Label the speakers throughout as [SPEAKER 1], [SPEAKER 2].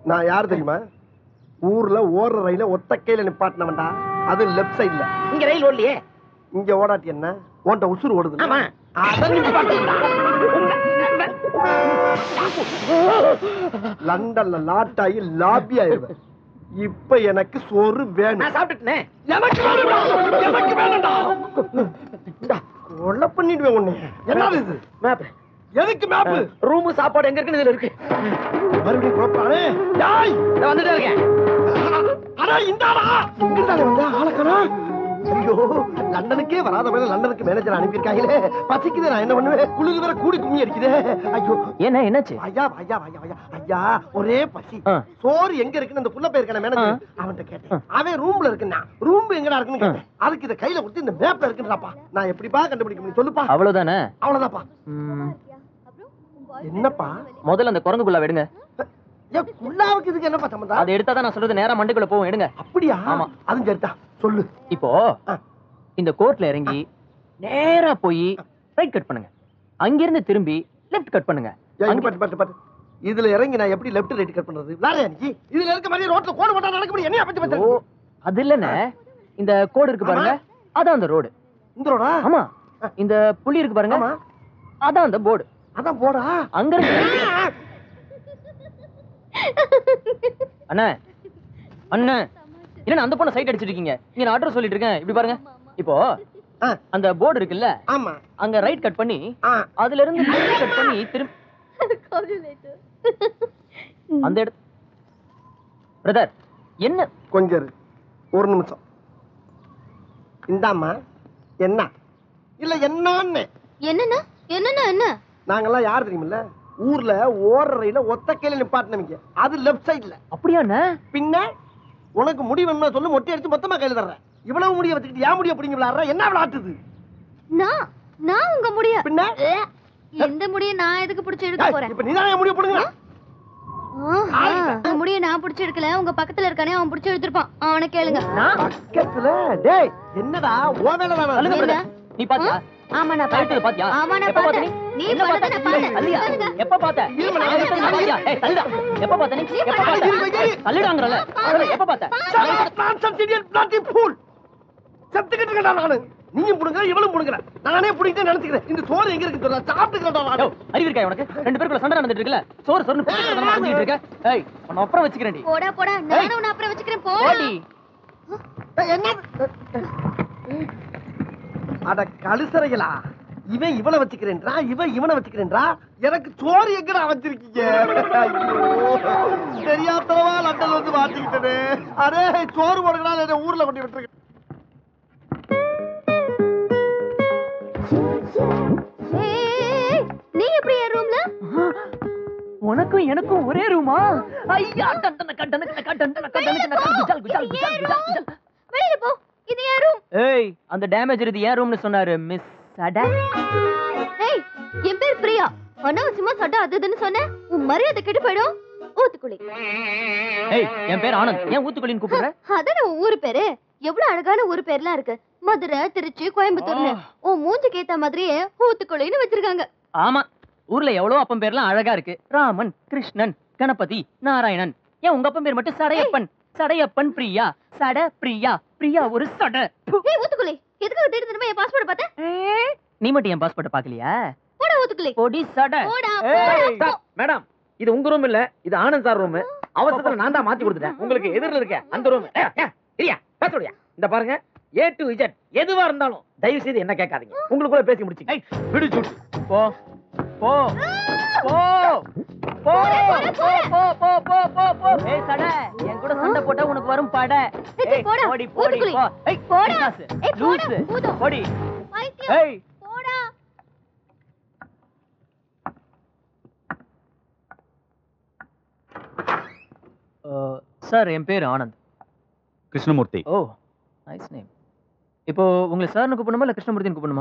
[SPEAKER 1] நான் யார் தெரியுமா ஊர்ல ஓடுற ரயில ஒத்த கையில நிப்பாட்டினவன்டா அது லெஃப்ட் சைடுல
[SPEAKER 2] இங்க ரயில் ஓடலையே
[SPEAKER 1] இங்க ஓடாட்டி என்ன உன்ட்ட உசுறு ஓடுது
[SPEAKER 2] ஆமா.
[SPEAKER 1] அத நிப்பாட்டுடா. லண்டன்ல லாட் ஆகி லாபி ஆயிருவேன் இப்ப எனக்கு சோறு வேணும்
[SPEAKER 2] நான் சாப்பிட்டுட்டேன்
[SPEAKER 1] எனக்கு வேணும்டா எனக்கு வேணும்டா இந்தா, கொலை பண்ணிடுவேன் உன்னை என்னது இது
[SPEAKER 2] மேப்
[SPEAKER 1] எதுக்கு மேப்
[SPEAKER 2] ரூம் சாப்பாடு எங்க இருக்குன்னு இதுல இருக்கு
[SPEAKER 1] மறுபடியும் குழப்பானே டேய்
[SPEAKER 2] நான் வந்துட்டே இருக்கேன்
[SPEAKER 1] அடா இந்தாடா இங்கதானே வந்த ஆளக்கணா ஐயோ லண்டனுக்கே வராத வேலை லண்டனுக்கு மேனேஜர் அனுப்பியிருக்காங்களே பசிக்குது நான் என்ன பண்ணுவேன் குளிர் வேற கூடி கும்மி அடிக்குதே ஐயோ
[SPEAKER 2] என்ன என்னாச்சு
[SPEAKER 1] ஐயா ஐயா ஐயா ஐயா ஐயா ஒரே பசி
[SPEAKER 2] ஆ.
[SPEAKER 1] சோறு எங்க இருக்குன்னு அந்த புள்ள போயிருக்கான மேனேஜர் அவன்கிட்ட கேட்டேன் அவன் ரூம்ல இருக்குன்னா ரூம் எங்கடா இருக்குன்னு கேட்டேன் அதுக்கு இத கையில கொடுத்து இந்த மேப்ல இருக்குன்றாப்பா நான் எப்படிப்பா கண்டுபிடிக்க முடியும் சொல்லுப்பா
[SPEAKER 2] அவ்வளவுதானே
[SPEAKER 1] அவ்வளவுதான்ப்பா என்னப்பா
[SPEAKER 2] முதல்ல அந்த குரங்குக்குள்ள விடுங்க
[SPEAKER 1] ஏன் குள்ளாவுக்கு இதுக்கு என்னப்பா சம்பந்தம்
[SPEAKER 2] அதை எடுத்தா தான் நான் சொல்றது நேரா மண்டைக்குள்ள போவோம் எடுங்க
[SPEAKER 1] அப்படியா
[SPEAKER 2] ஆமா.
[SPEAKER 1] அதுவும் சரிதான் சொல்லு
[SPEAKER 2] இப்போ
[SPEAKER 1] ஆ.
[SPEAKER 2] இந்த கோர்ட்ல இறங்கி நேரா போய் ரைட் கட் பண்ணுங்க அங்கிருந்து திரும்பி லெஃப்ட் கட் பண்ணுங்க
[SPEAKER 1] ஏன் இங்க
[SPEAKER 2] அங்க-
[SPEAKER 1] பாட்டு பாட்டு பாட்டு இதுல இறங்கி நான் எப்படி லெஃப்ட் ரைட் கட் பண்றது விளாடுறியா நீ இதுல இருக்க மாதிரி ரோட்ல கோடு போட்டா நடக்க முடியும் என்ன பத்தி
[SPEAKER 2] ஓ
[SPEAKER 1] பத்தி
[SPEAKER 2] அது இல்லண்ணே இந்த கோடு இருக்கு பாருங்க அதான் அந்த ரோடு
[SPEAKER 1] இந்த ரோடா
[SPEAKER 2] ஆமா இந்த புள்ளி இருக்கு பாருங்க
[SPEAKER 1] ஆமா
[SPEAKER 2] அதான் அந்த போர்டு
[SPEAKER 1] அதான் போடா
[SPEAKER 2] அங்க இருந்து அண்ணா அண்ணா என்ன அந்த பொண்ணை சைட் அடிச்சிட்டு இருக்கீங்க இங்க நான் ஆர்டர் சொல்லிட்டு இருக்கேன் இப்படி பாருங்க இப்போ
[SPEAKER 1] ஆ.
[SPEAKER 2] அந்த போர்டு இருக்குல்ல
[SPEAKER 1] ஆமா
[SPEAKER 2] அங்க ரைட் கட் பண்ணி
[SPEAKER 1] ஆ
[SPEAKER 2] அதுல இருந்து லெஃப்ட் கட் பண்ணி திரும்பி அந்த இடத்து பிரதர் என்ன
[SPEAKER 1] கொஞ்சம் இரு. ஒரு நிமிஷம் இந்தாம்மா என்ன இல்ல என்னன்னு
[SPEAKER 3] என்னன்னா என்னன்னா என்ன
[SPEAKER 1] நாங்கெல்லாம் யார் தெரியுமில்ல ஊர்ல ஓடுற ரயில ஒத்த கையில நிப்பாட்டினவங்க அது லெஃப்ட் சைடுல
[SPEAKER 2] அப்படியா அண்ணா
[SPEAKER 1] பின்ன உனக்கு முடி வேணும்னா சொல்லு மொட்டை அடிச்சு மொத்தமா கையில தர்றேன் இவ்வளவு முடிய வச்சுக்கிட்டு ஏன் முடிய பிடிங்க விளையாடுற என்ன விளையாட்டுது
[SPEAKER 3] நான் நான் உங்க முடிய
[SPEAKER 1] பின்ன
[SPEAKER 3] ஏ, எந்த முடிய நான் எதுக்கு பிடிச்சு எடுக்க
[SPEAKER 1] ஏய்,
[SPEAKER 3] போறேன்
[SPEAKER 1] இப்ப நீதான் என் முடிய பிடுங்க
[SPEAKER 3] ஆஹா, உங்க முடிய நான் பிடிச்சு எடுக்கல உங்க பக்கத்துல இருக்கானே அவன் பிடிச்சு எடுத்திருப்பான் அவனை கேளுங்க
[SPEAKER 2] நான்
[SPEAKER 1] பக்கத்துல டேய் என்னடா ஓ வேலை
[SPEAKER 2] சொல்லுங்க
[SPEAKER 1] தானே
[SPEAKER 2] பிரதர் நீ பாத்தியா
[SPEAKER 3] ஆமா நான்
[SPEAKER 2] கழுத்துல
[SPEAKER 3] பார்த்தேன்
[SPEAKER 2] பாத்தியா
[SPEAKER 3] ஆமா நான்
[SPEAKER 2] எப்ப பார்த்த
[SPEAKER 3] பார்த்தேன்
[SPEAKER 2] நீ
[SPEAKER 3] நீ
[SPEAKER 2] என்ன
[SPEAKER 3] பண்ணதை
[SPEAKER 2] பார்த்த?
[SPEAKER 3] நான் பார்த்தேன்
[SPEAKER 2] தள்ளியா?
[SPEAKER 3] சொல்லுங்க.
[SPEAKER 2] எப்ப பார்த்த
[SPEAKER 1] இருமா, நான்
[SPEAKER 2] நான் எடுத்தது
[SPEAKER 1] எடுத்தது
[SPEAKER 2] பாத்தியா? ஏய், தள்ளுடா. எப்ப பார்த்த நீ எப்ப பார்த்த
[SPEAKER 1] இரு, இரு.
[SPEAKER 2] தள்ளுடாங்கறல சொல்லு, எப்ப பார்த்த
[SPEAKER 1] Nonsense idiot, bloody fool. செத்துக்கிட்டு இருக்கேன்டா நானு நீயும் புடுங்க இவளும் புடுங்கற நானே புடிக்கிட்டே நினைச்சுக்கிறேன் இந்த சோறு எங்க இருக்கு சொல்ல சாப்பிட்டுக்கிறேன்டா
[SPEAKER 2] யோ,
[SPEAKER 1] நானு
[SPEAKER 2] அறிவு இருக்கா உனக்கு ரெண்டு பேருக்குள்ள சண்டை நடந்துட்டு இருக்குல்ல சோறு சோறுன்னு புடிச்சிட்டு அஞ்சிட்டு இருக்க ஏய் உன்னை அப்புறம் வச்சுக்கிறேன்டி
[SPEAKER 3] போடா போடா நானும் உன்னை அப்புறம் வச்சுக்கிறேன் போடா
[SPEAKER 2] போடி
[SPEAKER 1] ஏய், என்ன அட கழுசறைகளா இவன் இவனை வச்சுக்கிறேன்றா இவன் இவனை வச்சுக்கிறேன்றா எனக்கு சோறு எங்கடா வச்சிருக்கீங்க ஐயோ தெரியாதவா லண்டன் வந்து மாட்டிக்கிட்டனே அரே சோறு போடுங்கடா என்ன ஊர்ல கொண்டு விட்டுருக்க
[SPEAKER 3] ஏய், நீ எப்படி என் ரூம்ல
[SPEAKER 2] உனக்கும் எனக்கும் ஒரே ரூமா ஐயா டண்டன கண்டன கண்டன கண்டன குஜால் குஜால் குஜால் குஜால் குஜால்
[SPEAKER 3] வெளியில போ இது என் ரூம்
[SPEAKER 2] ஏய் அந்த டேமேஜ் இது ஏன் ரூம்னு சொன்னாரு மிஸ் சட
[SPEAKER 3] ஏய் என் பேர் பிரியா அனாவசியமா சட்டை அது இதுன்னு சொன்னேன் உன் மரியாதை கெட்டு போயிடும் ஊத்துக்குழி
[SPEAKER 2] ஏய் என் பேர் ஆனந்த் ஏன் ஊத்துக்குளின்னு கூப்பிடுற
[SPEAKER 3] அதானே உன் ஊரு பேரு எவ்வளவு அழகான ஊரு பேர்லாம் இருக்கு மதுரை திருச்சி கோயம்புத்தூர்னு உன் மூஞ்சிக்கு ஏத்த மாதிரியே ஊத்துக்குழின்னு வச்சிருக்காங்க
[SPEAKER 2] ஆமா ஊர்ல எவ்வளவு அப்பன் பேர்லாம் அழகா இருக்கு ராமன் கிருஷ்ணன் கணபதி நாராயணன் ஏன் உங்க அப்பன் பேர் மட்டும் சடையப்பன் சடையப்பன் பிரியா சட பிரியா பிரியா ஒரு சட ப்பு.
[SPEAKER 3] ஏய் ஊத்துக்குழி எதுக்காக தேடி திரும்ப என் பாஸ்போர்ட் பார்த்தேன்
[SPEAKER 2] நீ மட்டும் என் பாஸ்போர்ட் பாக்கலையா
[SPEAKER 3] போடா ஊத்துக்குழி
[SPEAKER 2] பொடி சட
[SPEAKER 3] போடா
[SPEAKER 2] ஏய்,
[SPEAKER 3] போடா
[SPEAKER 4] மேடம் இது உங்க ரூம் இல்ல இது ஆனந்த் சார் ரூம் அவசரத்துல நான் தான் மாத்தி கொடுத்துட்டேன் உங்களுக்கு எதிரில் இருக்க அந்த ரூம் இல்லையா பேசுறியா இந்த பாருங்க ஏ டு இஜட் எதுவா இருந்தாலும் தயவு செய்து என்ன கேட்காதீங்க உங்களுக்குள்ள பேசி முடிச்சு
[SPEAKER 2] ஏய், பிடிச்சு போ போ போ போ போ போ போ போ போ போ ஏய் சட என் கூட சண்டை போட்டா உனக்கு வரும் பட
[SPEAKER 3] ஏய்,
[SPEAKER 2] ஏய்
[SPEAKER 3] போடா,
[SPEAKER 2] போடி போடி
[SPEAKER 3] ஊத்துக்குழி.
[SPEAKER 2] போ ஏய்
[SPEAKER 3] போடா.
[SPEAKER 2] பிசாசு,
[SPEAKER 3] ஏய், போடா,
[SPEAKER 2] லூசு
[SPEAKER 3] பூதம்.
[SPEAKER 2] போடி
[SPEAKER 3] பைத்தியம்
[SPEAKER 2] ஏய்
[SPEAKER 3] போடா
[SPEAKER 2] சார் என் பேர் Anand
[SPEAKER 5] Krishnamurthy
[SPEAKER 2] oh nice name இப்போ உங்களை சார்னு கூப்பிடணுமா இல்ல கிருஷ்ணமூர்த்தின்னு கூப்பிடணுமா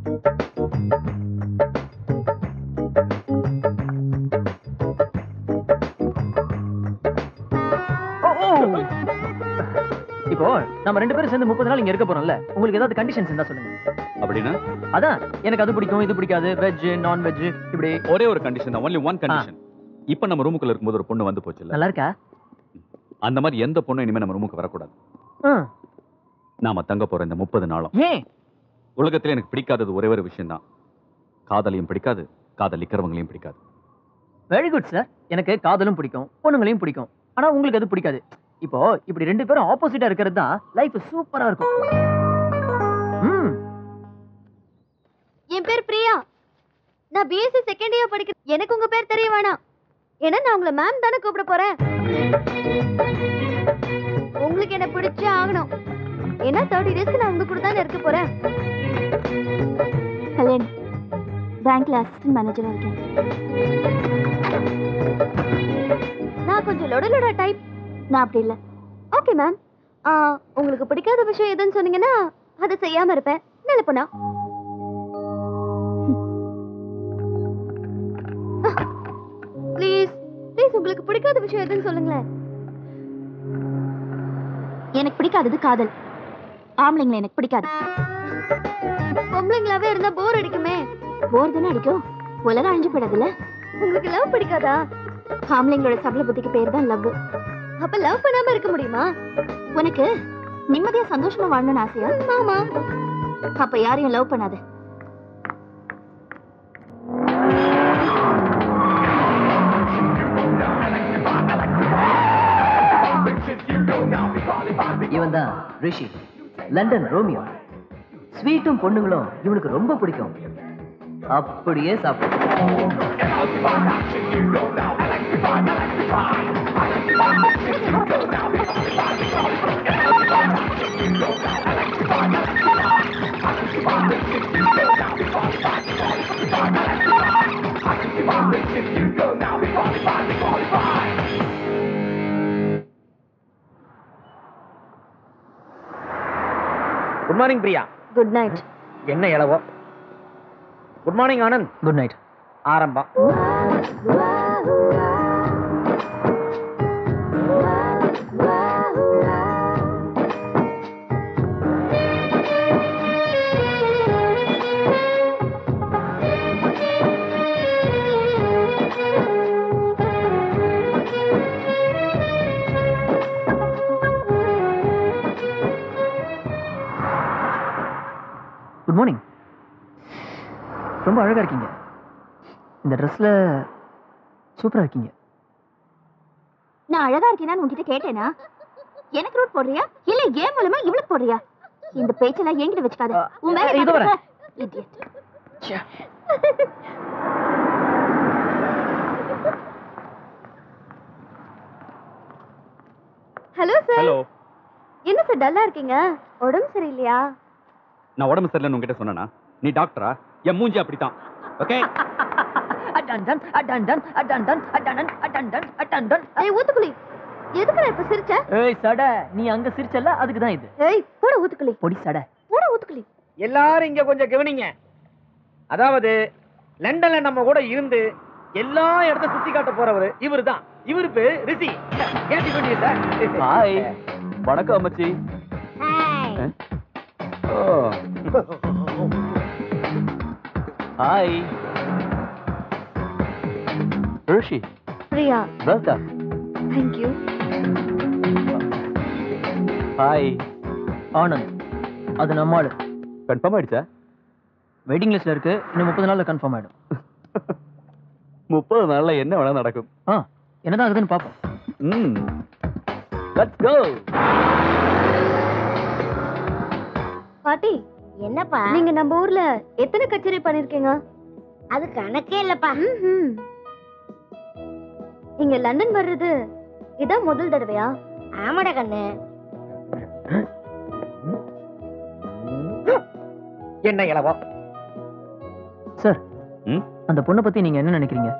[SPEAKER 2] ஓ, ஓ. இப்போ நம்ம ரெண்டு பேரும் சேர்ந்து முப்பது நாள் இங்க இருக்க போறோம்ல உங்களுக்கு ஏதாவது கண்டிஷன்ஸ் இருந்தா சொல்லுங்க
[SPEAKER 5] அப்படின்னா
[SPEAKER 2] அதான் எனக்கு அது பிடிக்கும் இது பிடிக்காது வெஜ் நான் வெஜ் இப்படி
[SPEAKER 5] ஒரே ஒரு கண்டிஷன் தான் ஒன்லி ஒன் கண்டிஷன் இப்ப நம்ம ரூமுக்குள்ள இருக்கும்போது ஒரு பொண்ணு வந்து போச்சுல்ல
[SPEAKER 2] நல்லா இருக்கா
[SPEAKER 5] அந்த மாதிரி எந்த பொண்ணும் இனிமே நம்ம ரூமுக்கு வரக்கூடாது
[SPEAKER 2] ஆ,
[SPEAKER 5] நாம தங்க போற இந்த முப்பது நாளும்
[SPEAKER 2] ஏன்
[SPEAKER 5] உலகத்துல எனக்கு பிடிக்காதது ஒரே ஒரு விஷயம்தான் காதலையும் பிடிக்காது காதலிக்கிறவங்களையும் பிடிக்காது
[SPEAKER 2] வெரி குட் சார் எனக்கு காதலும் பிடிக்கும் பொண்ணுங்களையும் பிடிக்கும் ஆனா உங்களுக்கு அது பிடிக்காது இப்போ இப்படி ரெண்டு பேரும் ஆப்போசிட்டா இருக்கிறது தான் லைஃப் சூப்பரா இருக்கும் ம்
[SPEAKER 3] என் பேர் பிரியா நான் பிஎஸ்சி செகண்ட் இயர் படிக்கிறேன் எனக்கு உங்க பேர் தெரிய வேணாம் ஏன்னா நான் உங்களை மேம் தானே கூப்பிட போறேன் உங்களுக்கு என்ன பிடிச்சே ஆகணும் ஏன்னா தேர்ட்டி டேஸ்க்கு நான் உங்க கூட தானே இருக்க போறேன் கல்யாண் பேங்க்ல அசிஸ்டன்ட் மேனேஜரா இருக்கேன் நான் கொஞ்சம் லொட லொட டைப் நான் அப்படி இல்லை ஓகே மேம் உங்களுக்கு பிடிக்காத விஷயம் எதுன்னு சொன்னீங்கன்னா அதை செய்யாம இருப்பேன் நல்ல பொண்ணா ப்ளீஸ் ப்ளீஸ் உங்களுக்கு பிடிக்காத விஷயம் எதுன்னு சொல்லுங்களேன் எனக்கு பிடிக்காதது காதல் ஆம்பளைங்களை எனக்கு பிடிக்காது பொம்பளைங்களாவே இருந்தா போர் அடிக்குமே போர் தானே அடிக்கும் உலகம் அழிஞ்சு போயிடாதுல்ல உங்களுக்கு லவ் பிடிக்காதா ஆம்பளைங்களோட சபல புத்திக்கு பேர் தான் லவ் அப்ப லவ் பண்ணாம இருக்க முடியுமா உனக்கு நிம்மதியா சந்தோஷமா வாழணும்னு ஆசையா ஆமா அப்ப யாரையும் லவ் பண்ணாத
[SPEAKER 2] இவன் தான் ரிஷி லண்டன் ரோமியோ ஸ்வீட்டும் பொண்ணுங்களும் இவனுக்கு ரொம்ப பிடிக்கும் அப்படியே சாப்பிடும்
[SPEAKER 4] good morning Priya
[SPEAKER 3] good night
[SPEAKER 4] என்ன இளவோ good morning Anand
[SPEAKER 2] good night
[SPEAKER 4] ஆரம்பம்
[SPEAKER 2] குட் மார்னிங் ரொம்ப அழகா இருக்கீங்க இந்த ட்ரெஸ்ல சூப்பரா இருக்கீங்க
[SPEAKER 3] நான் அழகா இருக்கேனான்னு உன்கிட்ட கேட்டேனா எனக்கு ரூட் போடுறியா இல்ல ஏன் மூலமா இவளுக்கு போடுறியா இந்த பேச்செல்லாம் என்கிட்ட வச்சுக்காத உன் வேலை
[SPEAKER 2] இதோ வரேன்.
[SPEAKER 3] பார்த்துக்கோ. Idiot. ஹலோ சார்
[SPEAKER 5] ஹலோ
[SPEAKER 3] என்ன சார் டல்லா இருக்கீங்க உடம்பு சரியில்லையா
[SPEAKER 5] நான் உடம்பு சரியில்லைன்னு உங்ககிட்ட சொன்னேனா நீ டாக்டரா என் மூஞ்சி அப்படித்தான் ஓகே
[SPEAKER 2] அட்டண்டன் அட்டண்டன் அட்டண்டன் அட்டண்டன் அட்டண்டன் அட்டண்டன்
[SPEAKER 3] ஏய் ஊத்துக்குளி எதுக்கு நான் இப்ப சிரிச்ச
[SPEAKER 2] ஏய் சட நீ அங்க சிரிச்சல அதுக்கு தான் இது
[SPEAKER 3] ஏய் போட ஊத்துக்குளி
[SPEAKER 2] பொடி சட
[SPEAKER 3] போட ஊத்துக்குளி
[SPEAKER 4] எல்லாரும் இங்க கொஞ்சம் கவனிங்க அதாவது லண்டன்ல நம்ம கூட இருந்து எல்லா இடத்த சுத்தி காட்ட போறவர் இவரு தான் இவரு பேரு ரிஷி கேட்டி பண்ணி சார்
[SPEAKER 5] ஹாய் வணக்கம் அம்மச்சி oh hi Rishi
[SPEAKER 3] Priya
[SPEAKER 5] welcome
[SPEAKER 3] thank you
[SPEAKER 5] hi
[SPEAKER 2] Anand அது நம்ம ஆளு
[SPEAKER 5] கன்ஃபார்ம் ஆயிடுச்சா
[SPEAKER 2] வெயிட்டிங் லிஸ்ட்ல இருக்கு இன்னும் முப்பது நாள்ல கன்ஃபார்ம் ஆயிடும்
[SPEAKER 5] முப்பது நாள்ல என்ன வேணா நடக்கும்
[SPEAKER 2] ஆ என்னதான் ஆகுதுன்னு பாப்போம்
[SPEAKER 5] ம் லெட்ஸ் கோ
[SPEAKER 3] பாட்டி
[SPEAKER 6] என்னப்பா
[SPEAKER 3] நீங்க நம்ம ஊர்ல எத்தனை கச்சேரி பண்ணிருக்கீங்க
[SPEAKER 6] அது கணக்கே இல்லப்பா
[SPEAKER 3] ம்ஹும். நீங்க லண்டன் வர்றது இதான் முதல் தடவையா
[SPEAKER 6] ஆமாடா கண்ணு
[SPEAKER 4] என்ன இளவோ
[SPEAKER 2] சார்
[SPEAKER 5] ம்?
[SPEAKER 2] அந்த பொண்ணை பத்தி நீங்க என்ன நினைக்கிறீங்க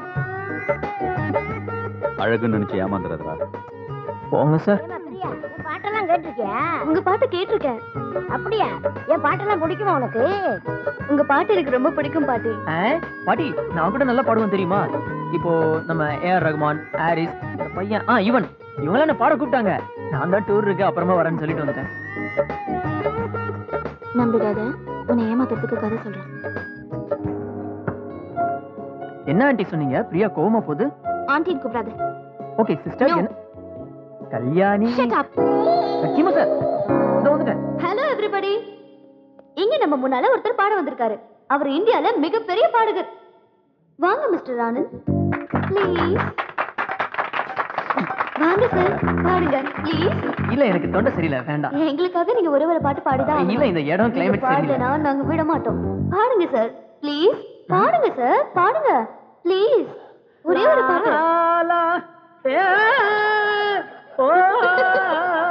[SPEAKER 5] அழகுன்னு நினைச்சு ஏமாந்துறதுடா
[SPEAKER 2] போங்க சார்
[SPEAKER 6] ஏம்மா பிரியா என் பாட்டெல்லாம் கேட்டிருக்கியா
[SPEAKER 3] உங்க பாட்டு கேட்டிருக்கேன்
[SPEAKER 6] அப்படியா என் பாட்டெல்லாம் பிடிக்குமா உனக்கு
[SPEAKER 3] உங்க பாட்டு எனக்கு ரொம்ப பிடிக்கும் பாட்டி
[SPEAKER 2] ஆ, பாட்டி நான் கூட நல்லா பாடுவேன் தெரியுமா இப்போ நம்ம ஏஆர் ரகுமான் ஹாரிஸ் இந்த பையன் ஆ இவன் இவங்களாம் என்ன பாட கூப்பிட்டாங்க நான் தான் டூர் இருக்கு அப்புறமா வரேன்னு சொல்லிட்டு வந்துட்டேன்
[SPEAKER 3] நம்பிடாத உன்னை ஏமாத்துறதுக்கு கதை சொல்றேன்
[SPEAKER 2] என்ன ஆண்டி சொன்னீங்க பிரியா கோவமா போகுது
[SPEAKER 3] ஆண்டின்னு கூப்பிடாத
[SPEAKER 2] ஓகே சிஸ்டர்
[SPEAKER 3] No.
[SPEAKER 2] என்ன கல்யாணி
[SPEAKER 3] ஷட் அப்
[SPEAKER 2] சத்தியமா சார் இதோ வந்துட்டேன்
[SPEAKER 3] ஹலோ எவ்ரிபடி இங்க நம்ம முன்னால ஒருத்தர் பாட வந்திருக்காரு அவர் இந்தியால மிகப்பெரிய பாடகர் வாங்க மிஸ்டர் ஆனந்த் ப்ளீஸ் வாங்க சார் பாடுங்க ப்ளீஸ்
[SPEAKER 2] இல்ல எனக்கு தொண்டை சரியில்லை வேண்டாம்
[SPEAKER 3] எங்களுக்காக நீங்க ஒரு ஒரு பாட்டு பாடிதான்
[SPEAKER 2] இல்ல இந்த இடம் கிளைமேட் சரியில்லை
[SPEAKER 3] பாடலனா நாங்க விட மாட்டோம் பாடுங்க சார் ப்ளீஸ் பாடுங்க சார் பாடுங்க ப்ளீஸ் ஒரே ஒரு பாட்டு
[SPEAKER 2] ஆலா, ஏ, ஓ,